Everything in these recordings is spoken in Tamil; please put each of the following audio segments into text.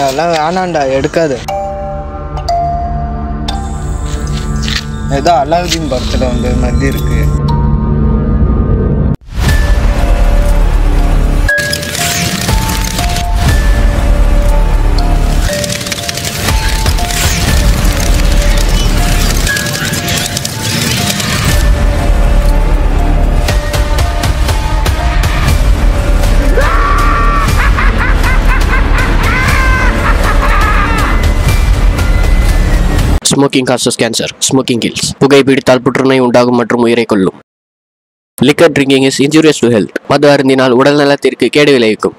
அதெல்லாம் வேணாண்டா எடுக்காது ஏதோ அலாவுதீன் படத்தில் வந்து மாதிரி இருக்கு smoking causes cancer smoking kills புகைப்பிடித்தால் புற்றுநோய் உண்டாகும் மற்றும் உயிரை கொல்லும் liquor drinking is injurious to health மது அருந்தினால் உடல் நலத்திற்கு கேடு விளைவிக்கும்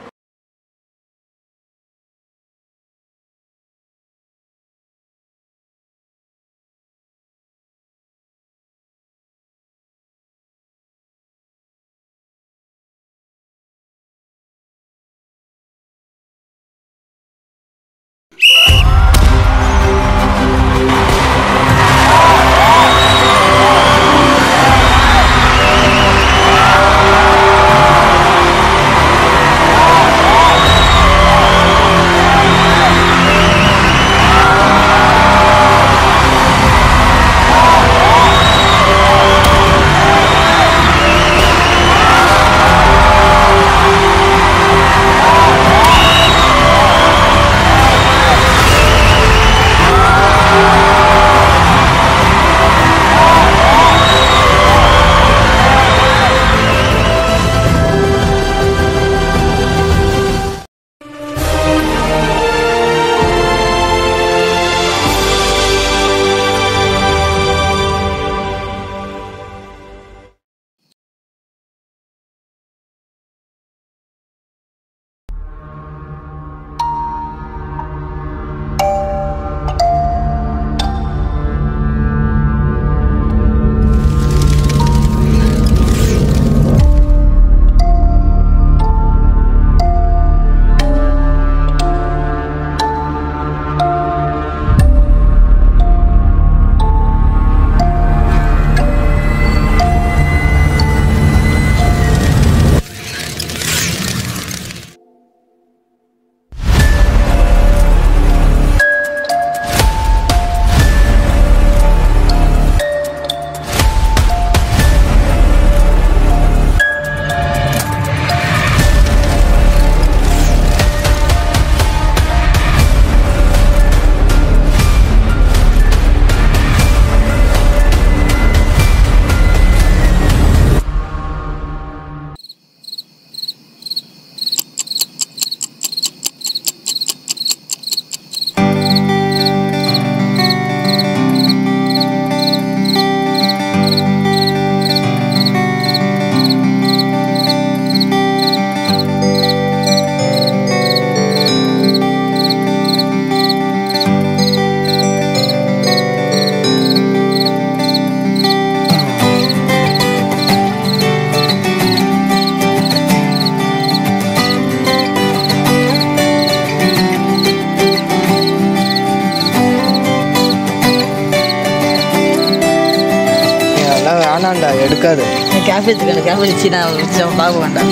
அதெல்லாம் வேணாண்டா எடுக்காது கேஃபே இருக்கு கேஃபே வச்சு நான் வச்சு அவன் பார்க்க வேண்டாம்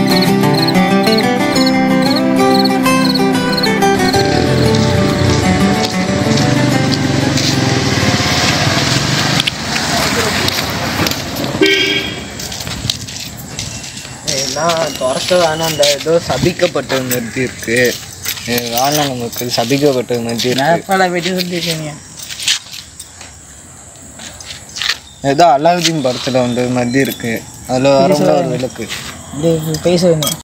எல்லாம் திறக்க வேணாண்டா ஏதோ சபிக்கப்பட்டது மாதிரி இருக்கு ஏ, வேணாம் நமக்கு சபிக்கப்பட்டது மாதிரி நான் இருக்கு எப்படா போயிட்டு சொல்லியிருக்கேன் ஏதோ அலாவுதீன் படத்தில் வந்து மாதிரி இருக்கு அதில் வரவங்க ஒரு விளக்கு பேச வேணும்